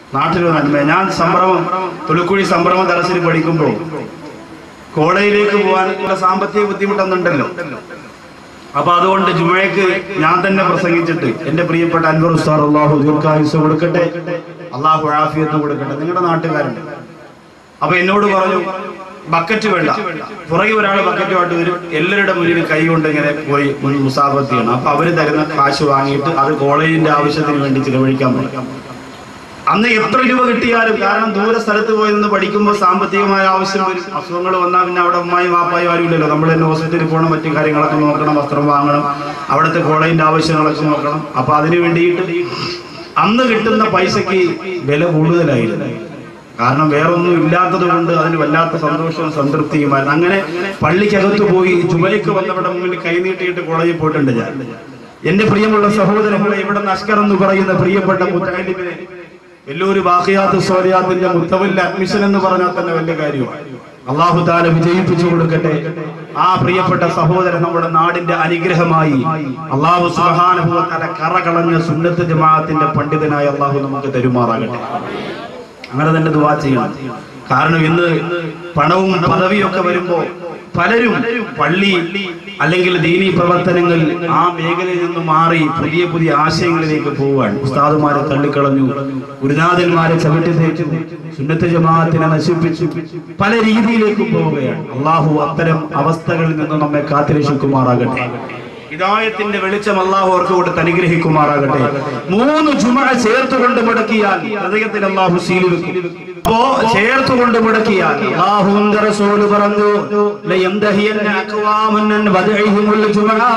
നാട്ടിലൊരു നന്മ ഞാൻ സംഭ്രമം തൊലിക്കുഴി സംഭ്രമ ദർശനം പഠിക്കുമ്പോൾ കോളേജിലേക്ക് പോകാനുള്ള സാമ്പത്തിക ബുദ്ധിമുട്ടൊന്നുണ്ടല്ലോ അപ്പൊ അതുകൊണ്ട് ജുമയ്ക്ക് ഞാൻ തന്നെ പ്രസംഗിച്ചിട്ട് എന്റെ പ്രിയപ്പെട്ട അൻവർ ഉസ്താർ അള്ളാഹു ദീർഘായുസ് കൊടുക്കട്ടെ അള്ളാഹു ആഫിയത്ത് കൊടുക്കട്ടെ നിങ്ങളുടെ നാട്ടുകാരുണ്ട് അപ്പൊ എന്നോട് പറഞ്ഞു ബക്കറ്റ് വേണ്ട പുറകെ ഒരാൾ ബക്കറ്റുമായിട്ട് വരും എല്ലാവരുടെ മുന്നിൽ കൈ കൊണ്ട് ഇങ്ങനെ പോയി മുസാഫത്ത് ചെയ്യണം അപ്പൊ അവര് തരുന്ന കാശ് വാങ്ങിയിട്ട് അത് കോളേജിന്റെ ആവശ്യത്തിന് വേണ്ടി ചിലവഴിക്കാൻ പറ്റും അന്ന് എത്ര രൂപ കിട്ടിയാലും കാരണം ദൂര സ്ഥലത്ത് പോയി നിന്ന് പഠിക്കുമ്പോൾ സാമ്പത്തികമായ ആവശ്യം വരും അസുഖങ്ങൾ വന്നാൽ പിന്നെ അവിടെ ഉമ്മായും വാപ്പായും ആരും ഇല്ലല്ലോ നമ്മൾ തന്നെ ഹോസ്പിറ്റലിൽ പോകണം മറ്റു കാര്യങ്ങളൊക്കെ നോക്കണം വസ്ത്രം വാങ്ങണം അവിടുത്തെ കോളേജിന്റെ ആവശ്യങ്ങളൊക്കെ നോക്കണം അപ്പൊ അതിന് വേണ്ടിയിട്ട് അന്ന് കിട്ടുന്ന പൈസക്ക് വില കൂടുതലായിരുന്നു കാരണം വേറൊന്നും ഇല്ലാത്തത് കൊണ്ട് അതിന് വല്ലാത്ത സന്തോഷവും സംതൃപ്തിയുമായിരുന്നു അങ്ങനെ പള്ളിക്കകത്ത് പോയി ജുബൈക്ക് വന്നവിടെ മുന്നിൽ കൈനീട്ടിയിട്ട് കോളേജിൽ പോയിട്ടുണ്ട് ഞാൻ എന്റെ പ്രിയമുള്ള സഹോദരങ്ങളെ ഇവിടെ നഷ്കർ എന്ന് പറയുന്ന പ്രിയപ്പെട്ട മുത്താലിബിനെ വലിയൊരു ബാഹിയാത്ത് സോറിയാത്തിന്റെ മുത്തവല്ല അഡ്മിഷൻ എന്ന് പറഞ്ഞാൽ തന്നെ വലിയ കാര്യമാണ് അള്ളാഹു താല വിജയിപ്പിച്ചു കൊടുക്കട്ടെ ആ പ്രിയപ്പെട്ട സഹോദരൻ നമ്മുടെ നാടിന്റെ അനുഗ്രഹമായി അള്ളാഹു സുബാനുഭവത്താല കറ കളഞ്ഞ സുന്നത്ത് ജമാഅത്തിന്റെ പണ്ഡിതനായ അള്ളാഹു നമുക്ക് തരുമാറാകട്ടെ അങ്ങനെ തന്നെ ദുവാ ചെയ്യണം കാരണം ഇന്ന് പണവും പദവിയും ഒക്കെ വരുമ്പോ പലരും പള്ളി അല്ലെങ്കിൽ ദീനി പ്രവർത്തനങ്ങൾ ആ മേഖലയിൽ നിന്ന് മാറി പുതിയ പുതിയ ആശയങ്ങളിലേക്ക് പോവുകയാണ് ഉസ്താദുമാരെ തള്ളിക്കളഞ്ഞു ഗുരുനാഥന്മാരെ ചവിട്ടി തേച്ചു സുന്നത്ത് ജമാഅത്തിനെ നശിപ്പിച്ചു പല രീതിയിലേക്കും പോവുകയാണ് അള്ളാഹു അത്തരം അവസ്ഥകളിൽ നിന്ന് നമ്മെ കാത്തിരക്ഷിക്കുമാറാകട്ടെ ഹിദായത്തിന്റെ വെളിച്ചം അള്ളാഹു അവർക്ക് കൊടുത്ത് അനുഗ്രഹിക്കുമാറാകട്ടെ മൂന്ന് ജുമ ചേർത്തുകൊണ്ട് മുടക്കിയാൽ ഹൃദയത്തിൽ അള്ളാഹു സീൽ വെക്കും അപ്പോ ചേർത്തുകൊണ്ട് മുടക്കിയാൽ അള്ളാഹുവിന്റെ റസൂല് പറഞ്ഞു ലയംദഹിയന്ന അഖ്വാമുൻ വദഇഹിമുൽ ജുമആ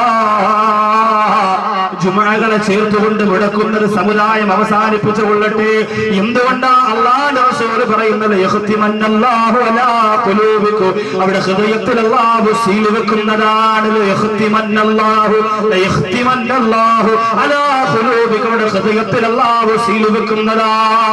ജുമകളെ ചേർത്തുകൊണ്ട് മുടക്കുന്ന ഒരു സമുദായം അവസാനിപ്പിച്ചു കൊള്ളട്ടെ എന്തുകൊണ്ടാ അള്ളാഹുവിന്റെ റസൂല് പറയുന്നത് യഖ്തിമന്നല്ലാഹു അലാ ഖുലൂബിക്കും അവിടെ ഹൃദയത്തിൽ അള്ളാഹു സീൽ വെക്കുന്നതാണ് യഖ്തിമന്നല്ലാഹു യഖ്തിമന്നല്ലാഹു അലാ ഖുലൂബിക്കും അവിടെ ഹൃദയത്തിൽ അള്ളാഹു സീൽ വെക്കുന്നതാ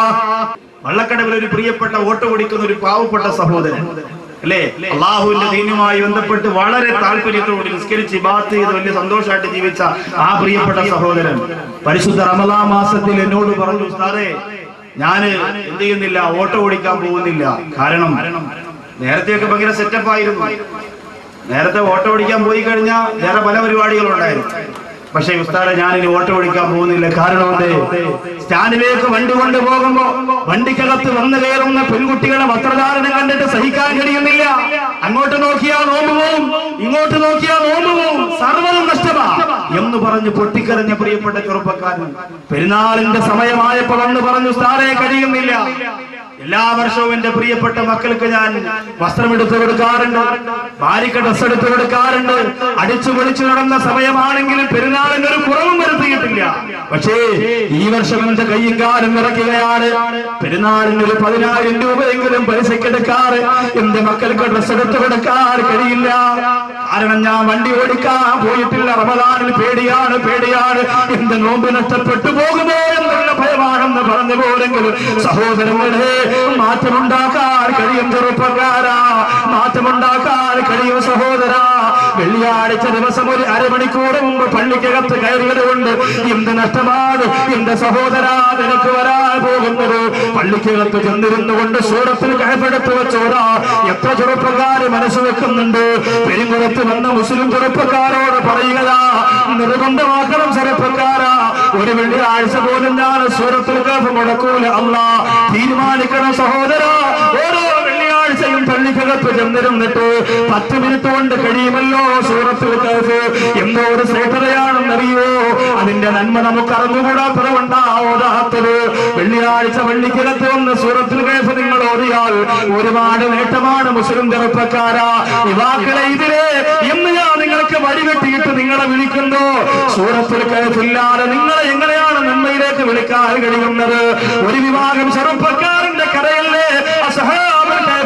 വള്ളക്കടവിൽ ഒരു പ്രിയപ്പെട്ട ഓട്ടോ ഓടിക്കുന്ന ഒരു പാവപ്പെട്ട സഹോദരൻ അല്ലേ അള്ളാഹുവിന്റെ ദീനുമായി ബന്ധപ്പെട്ട് വളരെ താല്പര്യത്തോടെ നിസ്കരിച്ച് ബാത്ത് ചെയ്ത് വലിയ സന്തോഷമായിട്ട് ജീവിച്ച ആ പ്രിയപ്പെട്ട സഹോദരൻ പരിശുദ്ധ റമലാ മാസത്തിൽ എന്നോട് പറഞ്ഞു ഉസ്താദേ ഞാന് എന്ത് ചെയ്യുന്നില്ല ഓട്ടോ ഓടിക്കാൻ പോകുന്നില്ല കാരണം നേരത്തെയൊക്കെ ഭയങ്കര സെറ്റപ്പ് ആയിരുന്നു നേരത്തെ ഓട്ടോ ഓടിക്കാൻ പോയി കഴിഞ്ഞാൽ വേറെ പല പരിപാടികളുണ്ടായിരുന്നു പക്ഷേ ഉസ്താദെ ഞാനിനി ഓട്ടോ ഓടിക്കാൻ പോകുന്നില്ല കാരണം എന്തേ സ്റ്റാൻഡിലേക്ക് വണ്ടി കൊണ്ട് പോകുമ്പോ വണ്ടിക്കകത്ത് വന്നു കയറുന്ന പെൺകുട്ടികളെ വസ്ത്രധാരണം കണ്ടിട്ട് സഹിക്കാൻ കഴിയുന്നില്ല അങ്ങോട്ട് നോക്കിയാ നോമ്പ് പോവും ഇങ്ങോട്ട് നോക്കിയാ നോമ്പ് പോവും സർവ്വതും നഷ്ടമാ എന്ന് പറഞ്ഞ് പൊട്ടിക്കരഞ്ഞ പ്രിയപ്പെട്ട ചെറുപ്പക്കാരൻ പെരുന്നാളിന്റെ സമയമായപ്പോ വന്ന് പറഞ്ഞു ഉസ്താദെ കഴിയുന്നില്ല എല്ലാ വർഷവും എന്റെ പ്രിയപ്പെട്ട മക്കൾക്ക് ഞാൻ വസ്ത്രം എടുത്തു കൊടുക്കാറുണ്ട് ഭാര്യക്ക് ഡ്രസ് എടുത്തു കൊടുക്കാറുണ്ട് അടിച്ചു പൊളിച്ചു നടന്ന സമയമാണെങ്കിലും പെരുന്നാളിന് ഒരു കുറവും വരുത്തിയിട്ടില്ല പക്ഷേ ഈ വർഷം എന്റെ കയ്യും കാലും ഇറക്കുകയാണ് പെരുന്നാളിന് ഒരു പതിനായിരം രൂപയെങ്കിലും പൈസക്ക് എടുക്കാറ് എന്റെ മക്കൾക്ക് ഡ്രസ് എടുത്തു കൊടുക്കാൻ കഴിയില്ല കാരണം ഞാൻ വണ്ടി ഓടിക്കാൻ പോയിട്ടില്ല റമദാനിൽ പേടിയാണ് പേടിയാണ് എന്റെ നോമ്പ് നഷ്ടപ്പെട്ടു പോകുമോ എന്നുള്ള ഭയമാണെന്ന് പറഞ്ഞു പോലെങ്കിലും സഹോദരങ്ങളെ മാറ്റമുണ്ടാക്കാൻ കഴിയും ചെറുപ്പക്കാരാ മാറ്റമുണ്ടാക്കാൻ കഴിയും സഹോദര വെള്ളിയാഴ്ച ദിവസം ഒരു അരമണിക്കൂർ മുമ്പ് പള്ളിക്കകത്ത് കയറിയത് കൊണ്ട് എന്ത് നഷ്ടമാണ് എന്റെ സഹോദര നിനക്ക് വരാൻ പോകുന്നത് പള്ളിക്കകത്ത് ചെന്നിരുന്നു കൊണ്ട് സൂറത്തിൽ കയപ്പെടുത്ത് വെച്ചോടാ എത്ര ചെറുപ്പക്കാര് മനസ്സ് വെക്കുന്നുണ്ട് പെരുങ്കുളത്ത് വന്ന മുസ്ലിം ചെറുപ്പക്കാരോട് പറയുകയാ നിർബന്ധമാക്കണം ചെറുപ്പക്കാരാ ഒരു വെള്ളിയാഴ്ച പോലും ഞാൻ സൂറത്തിൽ കയഫ് മുടക്കൂല അല്ല തീരുമാനിക്കണം സഹോദര ഓരോ വെള്ളിയാഴ്ചയും പള്ളിക്കകത്ത് ചെന്നിരുന്നിട്ട് പത്ത് മിനിറ്റ് കൊണ്ട് കഴിയുമല്ലോ സൂറത്തിൽ കയഫ് എന്തോ ഒരു ശ്രേഷ്ഠതയാണെന്നറിയോ അതിന്റെ നന്മ നമുക്ക് അറിഞ്ഞുകൂടാത്തത് കൊണ്ടാവതാത്തത് വെള്ളിയാഴ്ച പള്ളിക്കകത്ത് വന്ന് സൂറത്തിൽ കയഫ് നിങ്ങൾ ഓതിയാൽ ഒരുപാട് നേട്ടമാണ് മുസ്ലിം ചെറുപ്പക്കാരാ യുവാക്കളെ ഇതിലെ എന്ന് ഞാൻ നിങ്ങൾക്ക് വഴിവെട്ടിയിട്ട് നിങ്ങളെ വിളിക്കുന്നു സൂറത്തിൽ കയഫില്ലാതെ നിങ്ങളെ എങ്ങനെയാണ് നന്മയിലേക്ക് വിളിക്കാൻ കഴിയുന്നത് ഒരു വിഭാഗം ചെറുപ്പക്കാരന്റെ കരയല്ലേ അസഹാബിന്റെ കഥ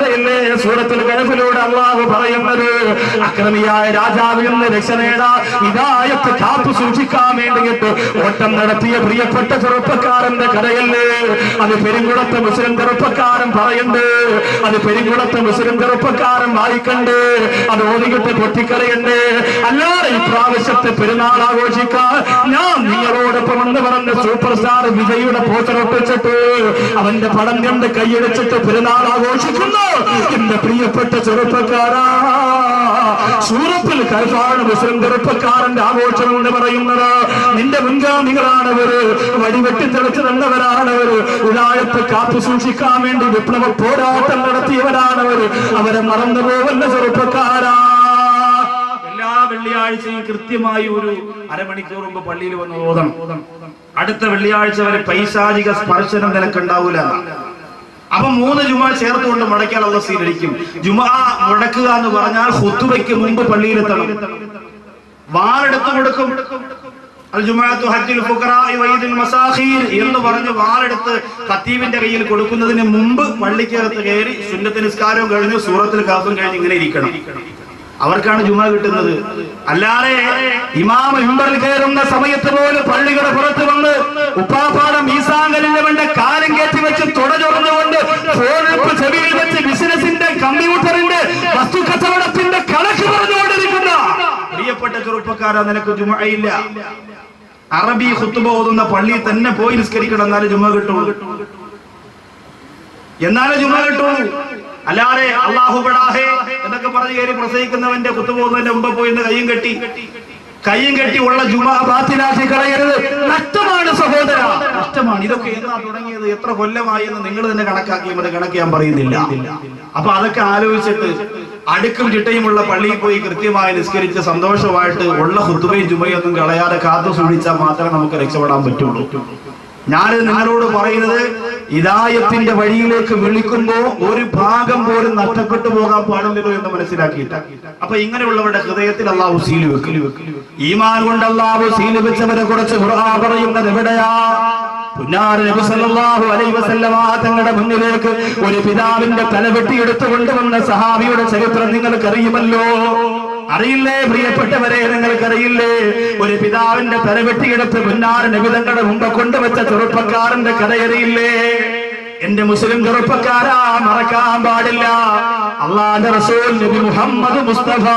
കഥയല്ലേ സൂറത്തിൽ കഴപ്പിലൂടെ അള്ളാഹു പറയുന്നത് അക്രമിയായ രാജാവിൽ നിന്ന് രക്ഷ നേടാ ഇതായത്ത് കാത്തു സൂക്ഷിക്കാൻ വേണ്ടിയിട്ട് ഓട്ടം നടത്തിയ പ്രിയപ്പെട്ട ചെറുപ്പക്കാരന്റെ കഥയല്ലേ അത് പെരുങ്കുളത്തെ മുസ്ലിം ചെറുപ്പക്കാരൻ പറയുന്നുണ്ട് അത് പെരുങ്കുളത്തെ മുസ്ലിം ചെറുപ്പക്കാരൻ വായിക്കണ്ട് അത് ഓടികിട്ട് പൊട്ടിക്കറിയുണ്ട് അല്ലാതെ ഇപ്രാവശ്യത്തെ പെരുന്നാൾ ആഘോഷിക്കാൻ ഞാൻ നിങ്ങളോടൊപ്പം എന്ന് പറഞ്ഞ സൂപ്പർ സ്റ്റാർ വിജയുടെ പോസ്റ്റർ ഒട്ടിച്ചിട്ട് അവന്റെ പടം കണ്ട് കൈയടിച്ചിട്ട് പെരുന്നാൾ ആഘോഷിക്കുന്നു എന്റെ പ്രിയപ്പെട്ട ചെറുപ്പക്കാരാ സൂറത്തിൽ കൽഫാണ് മുസ്ലിം ചെറുപ്പക്കാരന്റെ ആഘോഷം എന്ന് പറയുന്നത് നിന്റെ മുൻഗാമികളാണവര് വടിവെട്ടി തെളിച്ച് നിന്നവരാണവര് ഉദായത്ത് കാത്തു സൂക്ഷിക്കാൻ വേണ്ടി വിപ്ലവ പോരാട്ടം നടത്തിയവരാണവര് അവരെ മറന്നു പോവല്ല ചെറുപ്പക്കാരാ എല്ലാ വെള്ളിയാഴ്ചയും കൃത്യമായി ഒരു അരമണിക്കൂർ മുമ്പ് പള്ളിയിൽ വന്ന് ഓതണം അടുത്ത വെള്ളിയാഴ്ച വരെ പൈശാചിക സ്പർശനം നിനക്കുണ്ടാവൂല അപ്പൊ മൂന്ന് ജുമാ ചേർത്തുകൊണ്ട് മുടക്കാനുള്ള സ്വീകരിക്കും ജുമാ മുടക്കുക എന്ന് പറഞ്ഞാൽ ഹുത്തുബയ്ക്ക് മുമ്പ് പള്ളിയിലെത്തണം വാളെടുത്തു കൊടുക്കും അൽ ജുമാഅത്തു ഹജ്ജുൽ ഫുഖറാഇ വഈദുൽ മസാഖീർ എന്ന് പറഞ്ഞ് വാളെടുത്ത് ഖത്തീബിന്റെ കയ്യിൽ കൊടുക്കുന്നതിന് മുമ്പ് പള്ളിക്കകത്ത് കയറി സുന്നത്ത് നിസ്കാരവും കഴിഞ്ഞ് സൂറത്തിൽ കാഫും കഴിഞ്ഞ് ഇങ്ങനെ ഇരിക്കണം അവർക്കാണ് ജുമ കിട്ടുന്നത് അല്ലാതെ ഇമാമ മിമ്പറിൽ കയറുന്ന സമയത്ത് പോലും പള്ളിയുടെ പുറത്ത് വന്ന് ഉപ്പാപ്പാട മീസാങ്കലിന്റെ വേണ്ട കാലം കയറ്റി വെച്ച് തുട ചൊറന്നുകൊണ്ട് ഫോണെടുപ്പ് ചെവിയിൽ വെച്ച് ബിസിനസിന്റെ കമ്പ്യൂട്ടറിന്റെ വസ്തു കച്ചവടത്തിന്റെ കണക്ക് പറഞ്ഞുകൊണ്ടിരിക്കുന്ന പ്രിയപ്പെട്ട ചെറുപ്പക്കാരാ നിനക്ക് ജുമയില്ല അറബി ഖുത്തുബ ഓതുന്ന പള്ളിയിൽ തന്നെ പോയി നിസ്കരിക്കണം എന്നാലേ ജുമ കിട്ടുള്ളൂ എന്നാലേ ജുമ കിട്ടുള്ളൂ അല്ലാതെ അള്ളാഹു ബടാഹേ എന്നൊക്കെ പറഞ്ഞ് കയറി പ്രസംഗിക്കുന്നവന്റെ കുത്തുപോകുന്നതിന്റെ മുമ്പ് പോയി ഇന്ന് കയ്യും കെട്ടി കയ്യും കെട്ടി ഉള്ള ജുമ ബാത്തിലാക്കി കളയരുത് നഷ്ടമാണ് സഹോദര നഷ്ടമാണ് ഇതൊക്കെ എന്നാ തുടങ്ങിയത് എത്ര കൊല്ലമായി എന്ന് നിങ്ങൾ തന്നെ കണക്കാക്കി മതി കണക്ക് ഞാൻ പറയുന്നില്ല അപ്പൊ അതൊക്കെ ആലോചിച്ചിട്ട് അടുക്കും ചിട്ടയുമുള്ള പള്ളിയിൽ പോയി കൃത്യമായി നിസ്കരിച്ച് സന്തോഷമായിട്ട് ഉള്ള ഹുത്തുബയും ജുമയൊന്നും കളയാതെ കാത്തു സൂക്ഷിച്ചാൽ മാത്രമേ നമുക്ക് രക്ഷപ്പെടാൻ പറ്റുള്ളൂ ഞാൻ നിങ്ങളോട് പറയുന്നത് ഇതായത്തിന്റെ വഴിയിലേക്ക് വിളിക്കുമ്പോ ഒരു ഭാഗം പോലും നഷ്ടപ്പെട്ടു പോകാൻ പാടില്ലല്ലോ എന്ന് മനസ്സിലാക്കിയിട്ട് അപ്പൊ ഇങ്ങനെയുള്ളവരുടെ ഹൃദയത്തിൽ അള്ളാഹു സീല് വെക്കല് ഈമാൻ കൊണ്ട് അള്ളാഹു സീല് വെച്ചവരെ കുറിച്ച് ഖുർആൻ പറയുന്നത് എവിടെയാ പുന്നാര നബി സല്ലല്ലാഹു അലൈഹി വസല്ലമ തങ്ങളുടെ മുന്നിലേക്ക് ഒരു പിതാവിന്റെ തല വെട്ടിയെടുത്തു കൊണ്ടുവന്ന സഹാബിയുടെ ചരിത്രം നിങ്ങൾക്ക് അറിയുമല്ലോ അറിയില്ലേ പ്രിയപ്പെട്ടവരെ നിങ്ങൾക്കറിയില്ലേ ഒരു പിതാവിന്റെ തല വെട്ടിയെടുത്ത് പുന്നാര നബി തങ്ങളുടെ മുമ്പ് കൊണ്ടുവച്ച ചെറുപ്പക്കാരന്റെ കഥയറിയില്ലേ എന്റെ മുസ്ലിം ചെറുപ്പക്കാരാ മറക്കാൻ പാടില്ല അള്ളാന്റെ റസൂൽ നബി മുഹമ്മദ് മുസ്തഫ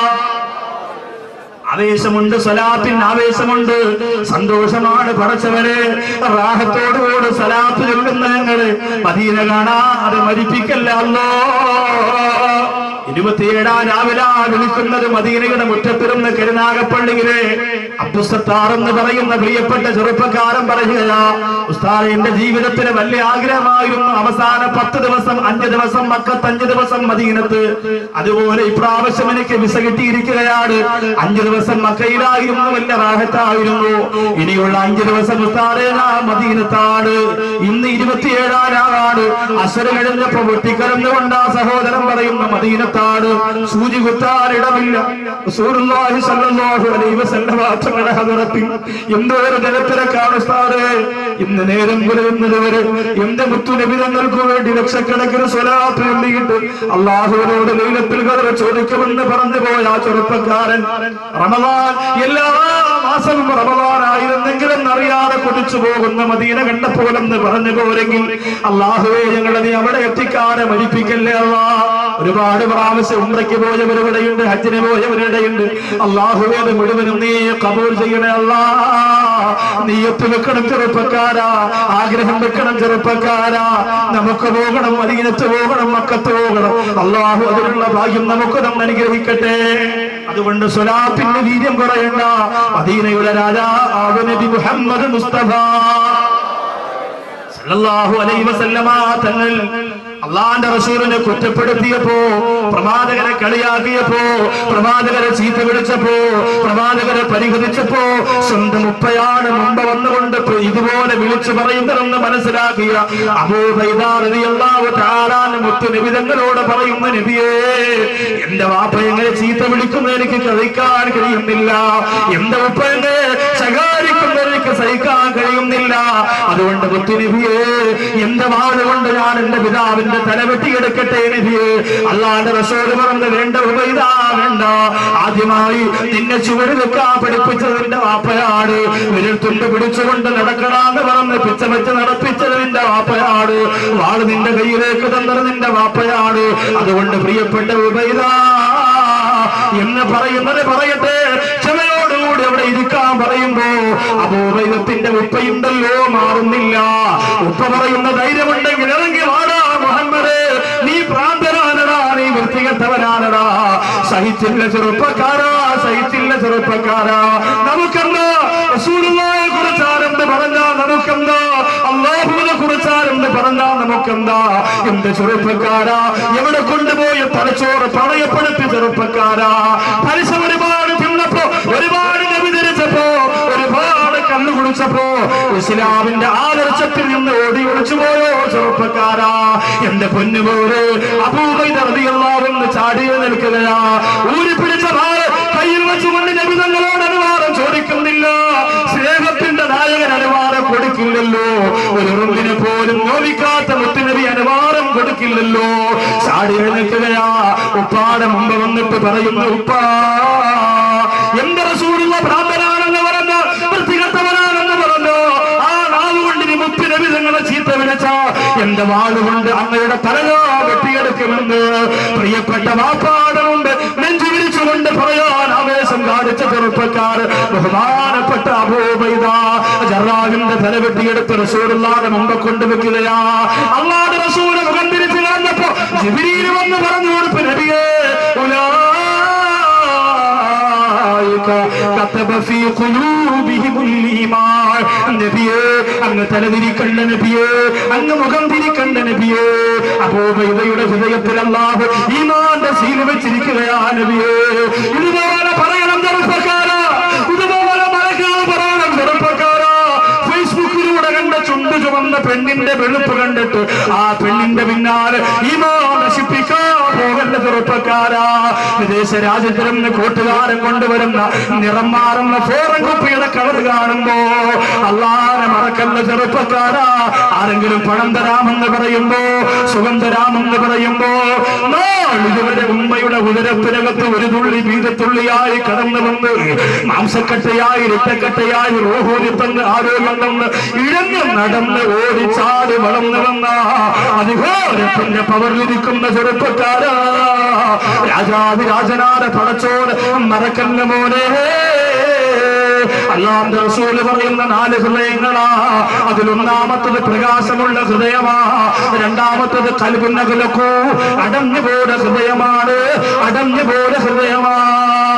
ആവേശമുണ്ട് സലാത്തിന് ആവേശമുണ്ട് സന്തോഷമാണ് പടച്ചവരെ റാഹത്തോടുകൂടി സലാത്ത് ചൊല്ലുന്ന ഞങ്ങള് മദീന കാണാതെ മരിപ്പിക്കല്ല അല്ലോ ഇരുപത്തിയേഴാം രാവിലെ വിളിക്കുന്നത് മദീനയുടെ മുറ്റത്തിരുന്ന് കരുനാഗപ്പള്ളിയിലെ അബ്ദുസത്താർ എന്ന് പറയുന്ന പ്രിയപ്പെട്ട ചെറുപ്പക്കാരൻ പറയുക ഉസ്താദ് എന്റെ ജീവിതത്തിന് വലിയ ആഗ്രഹമായിരുന്നു അവസാന പത്ത് ദിവസം അഞ്ച് ദിവസം മക്കത്ത് അഞ്ച് ദിവസം മദീനത്ത് അതുപോലെ ഇപ്രാവശ്യം എനിക്ക് വിസ കിട്ടിയിരിക്കുകയാണ് അഞ്ച് ദിവസം മക്കയിലായിരുന്നു വലിയ റാഹത്തായിരുന്നു ഇനിയുള്ള അഞ്ച് ദിവസം ഉസ്താദേ ഞാൻ മദീനത്താണ് ഇന്ന് ഇരുപത്തിയേഴാം രാവാണ് അസര കഴിഞ്ഞപ്പോ വെട്ടിക്കലന്നുകൊണ്ട് ആ സഹോദരൻ പറയുന്ന മദീനത്താണ് സൂചി കുത്താൻ ഇടമില്ല റസൂലുള്ളാഹി സ്വല്ലല്ലാഹു അലൈഹി വസല്ലമ തങ്ങളുടെ ഹദറത്തിൽ എന്തോ ഒരു ജനത്തിരക്കാണ് ഉസ്താദേ ഇന്ന് നേരം പുലരുന്നത് വരെ എന്റെ മുത്തുനബി തങ്ങൾക്ക് വേണ്ടി ലക്ഷക്കണക്കിന് സ്വലാത്ത് ചൊല്ലിയിട്ട് അള്ളാഹുവിനോട് ലൈലത്തിൽ കഥ ചോദിക്കുമെന്ന് പറഞ്ഞു പോയ ആ ചെറുപ്പക്കാരൻ റമദാൻ എല്ലാ മാസവും റമദാനായിരുന്നെങ്കിലും അറിയാതെ കൊതിച്ചു പോകുന്ന മദീന കണ്ടപ്പോലെന്ന് പറഞ്ഞു പോരെങ്കിൽ അള്ളാഹുവെ ഞങ്ങളെ നീ അവിടെ എത്തിക്കാതെ മരിപ്പിക്കല്ലേ അല്ലാ ഒരുപാട് പ്രാവശ്യം ഉമ്രയ്ക്ക് പോയവരിവിടെയുണ്ട് ഹജ്ജിന് പോയവരിവിടെയുണ്ട് അള്ളാഹുവെ അത് മുഴുവനും നീ കബൂൽ ചെയ്യണേ അല്ലാ നീയത്ത് വെക്കണം ചെറുപ്പക്കാരാ ആഗ്രഹം വെക്കണം ചെറുപ്പക്കാരാ നമുക്ക് പോകണം മദീനത്ത് പോകണം മക്കത്ത് പോകണം അള്ളാഹു അതിനുള്ള ഭാഗ്യം നമുക്ക് നമ്മ അനുഗ്രഹിക്കട്ടെ അതുകൊണ്ട് സ്വലാത്തിന്റെ വീര്യം കുറയണ്ട മദീനയുടെ രാജാ നബി മുഹമ്മദ് മുസ്തഫ സല്ലല്ലാഹു അലൈഹി വസല്ലമ തങ്ങൾ അള്ളാന്റെ റസൂലിനെ കുറ്റപ്പെടുത്തിയപ്പോ പ്രവാചകരെ കളിയാക്കിയപ്പോ പ്രവാചകരെ ചീത്ത വിളിച്ചപ്പോ പ്രവാചകരെ പരിഹരിച്ചപ്പോ സ്വന്തം ഉപ്പയാണ് മുമ്പ് വന്നുകൊണ്ട് ഇപ്പൊ ഇതുപോലെ വിളിച്ചു പറയുന്നതെന്ന് മനസ്സിലാക്കിയ അബൂബൈദാറിയാവ് മുത്തു നിബിതങ്ങളോട് പറയുന്ന നബിയേ എന്റെ വാപ്പ എങ്ങനെ ചീത്ത വിളിക്കുന്ന എനിക്ക് കഴിക്കാൻ കഴിയുന്നില്ല എന്റെ ഉപ്പ എന്നെ ശകാരിക്കുന്ന എനിക്ക് സഹിക്കാൻ കഴിയുന്നില്ല അതുകൊണ്ട് മുത്തുനബിയെ എന്റെ വാഴ കൊണ്ട് ഞാൻ എന്റെ പിതാവിന്റെ നിന്റെ തല വെട്ടിയെടുക്കട്ടെ നബിയെ അള്ളാന്റെ റസൂല് പറഞ്ഞു വേണ്ട ഉപൈതാ വേണ്ട ആദ്യമായി നിന്നെ ചുവട് വെക്കാൻ പഠിപ്പിച്ചത് നിന്റെ വാപ്പയാണ് വിരൽ തുണ്ട് പിടിച്ചുകൊണ്ട് നടക്കണമെന്ന് പറഞ്ഞ് പിച്ച വെച്ച് നടപ്പിച്ചത് നിന്റെ വാപ്പയാണ് വാള് നിന്റെ കയ്യിലേക്ക് തന്നത് നിന്റെ വാപ്പയാണ് അതുകൊണ്ട് പ്രിയപ്പെട്ട ഉപൈതാ എന്ന് പറയുന്നത് പറയട്ടെ ക്ഷമയോടുകൂടി അവിടെ ഇരിക്കാൻ പറയുമ്പോ അപൂർവത്തിന്റെ ഉപ്പയുണ്ടല്ലോ മാറുന്നില്ല ഉപ്പ പറയുന്ന ധൈര്യമുണ്ടെങ്കിൽ ഇറങ്ങി വാടാ മുഹമ്മദ് നീ പ്രാന്തനാനടാ നീ വൃത്തികെട്ടവനാനടാ സഹിച്ചില്ല ചെറുപ്പക്കാരാ സഹിച്ചില്ല ചെറുപ്പക്കാരാ നമുക്കെന്താ റസൂലുള്ളാഹിയെ കുറിച്ചാരെന്ന് പറഞ്ഞാ നമുക്കെന്താ അള്ളാഹുവിനെ കുറിച്ചാരെന്ന് പറഞ്ഞാ നമുക്കെന്താ എന്റെ ചെറുപ്പക്കാരാ എവിടെ കൊണ്ടുപോയി തലച്ചോറ് പണയപ്പെടുത്തി ചെറുപ്പക്കാരാ പലിശ ഒരുപാട് തിന്നപ്പോ ഒരുപാട് നബിധരിച്ചപ്പോ ഒരുപാട് കണ്ണു കുടിച്ചപ്പോ ഇസ്ലാമിന്റെ ആദർശത്തിൽ നിന്ന് ഓടി ഒളിച്ചു പോയോ ചെറുപ്പക്കാരാ എന്റെ പൊന്നുപോലെ അപൂർവെന്ന് ചാടി നിൽക്കുകയാ ഊരി പിടിച്ച ഭാര്യ കയ്യിൽ വെച്ചുകൊണ്ട് നബി തങ്ങളോട് അനുവാദം ചോദിക്കുന്നില്ല സ്നേഹത്തിന്റെ നായകൻ അനുവാദം കൊടുക്കില്ലല്ലോ ഒരു റുമ്പിനെ പോലും നോവിക്കാത്ത മുത്തുനബി അനുവാദം കൊടുക്കില്ലല്ലോ ചാടി നിൽക്കുകയാ ഉപ്പാടെ മുമ്പ് വന്നിട്ട് പറയുന്നു ഉപ്പാ എന്റെ റസൂലുള്ള ഭ്രാന്തനാണെന്ന് പറഞ്ഞ വൃത്തികെട്ടവനാണെന്ന് പറഞ്ഞു ആ നാവുകൊണ്ട് നീ മുത്ത് നബി തങ്ങളെ ചീത്ത വിളിച്ച എന്റെ വാളുകൊണ്ട് അങ്ങയുടെ തലക വെട്ടിയെടുക്കുമെന്ന് പ്രിയപ്പെട്ട വാപ്പാടെ മുമ്പ് നെഞ്ചു വിരിച്ചുകൊണ്ട് പറയാൻ ആവേശം കാണിച്ച ചെറുപ്പക്കാർ ബഹുമാനപ്പെട്ട അബൂബൈദ ജറാവിന്റെ തല വെട്ടിയെടുത്ത് റസൂലുള്ളാടെ മുമ്പ് കൊണ്ടുവെക്കുകയാ അള്ളാടെ റസൂല് മുഖം തിരിച്ചു കളഞ്ഞപ്പോ ജിബിരിയിൽ വന്ന് പറഞ്ഞു കൊടുപ്പ് നബിയേ ഉലായിക കതബ ഫീ ഖുലൂബിഹിം ഈമാൻ നബിയേ അങ്ങ് തലതിരിക്കണ്ട നബിയേ അങ്ങ് മുഖം തിരിക്കണ്ട നബിയേ അബൂബൈദയുടെ ഹൃദയത്തിൽ അല്ലാഹു ഈമാന്റെ സീല വെച്ചിരിക്കുകയാ നബിയേ ഇതുപോലെ പറയണം ചെറുപ്പക്കാരാ ഇതുപോലെ മറക്കാൻ പറയണം ചെറുപ്പക്കാരാ ഫേസ്ബുക്കിലൂടെ കണ്ട ചുണ്ടു ചുവന്ന പെണ്ണിന്റെ വെളുപ്പ് കണ്ടിട്ട് ആ പെണ്ണിന്റെ പിന്നാലെ ഈമാ നശിപ്പിക്കാൻ പോകണ്ട ചെറുപ്പക്കാരാ വിദേശ രാജ്യത്തിൽ നിന്ന് കൂട്ടുകാരൻ കൊണ്ടുവരുന്ന നിറം മാറുന്ന ഫോറൻ കുപ്പിയുടെ കളർ കാണുമ്പോ അള്ളാനെ മറക്കല്ല ചെറുപ്പക്കാരാ ആരെങ്കിലും പണം തരാമെന്ന് പറയുമ്പോ സുഖം തരാമെന്ന് പറയുമ്പോ നാളിതുവരെ ഉമ്മയുടെ ഉദരത്തിനകത്ത് ഒരു തുള്ളി വീതത്തുള്ളിയായി കടന്നു വന്ന് മാംസക്കട്ടയായി രക്തക്കട്ടയായി റോഹോരി തന്ന് ആരോഗ്യം തന്ന് ഇഴഞ്ഞ് നടന്ന് ഓടിച്ചാടി വളർന്നു വന്ന അധികാരത്തിന്റെ പവറിലിരിക്കുന്ന ചെറുപ്പക്കാരാ രാജാതിരാജനാട് പടച്ചോട് മറക്കല്ല മോനെ അല്ലാന്റെ റസൂല് പറയുന്ന നാല് ഹൃദയങ്ങളാ അതിലൊന്നാമത്തത് പ്രകാശമുള്ള ഹൃദയമാ രണ്ടാമത്തത് കൽബുന്നകലക്കൂ അടഞ്ഞുപോയ ഹൃദയമാണ് അടഞ്ഞുപോയ ഹൃദയമാ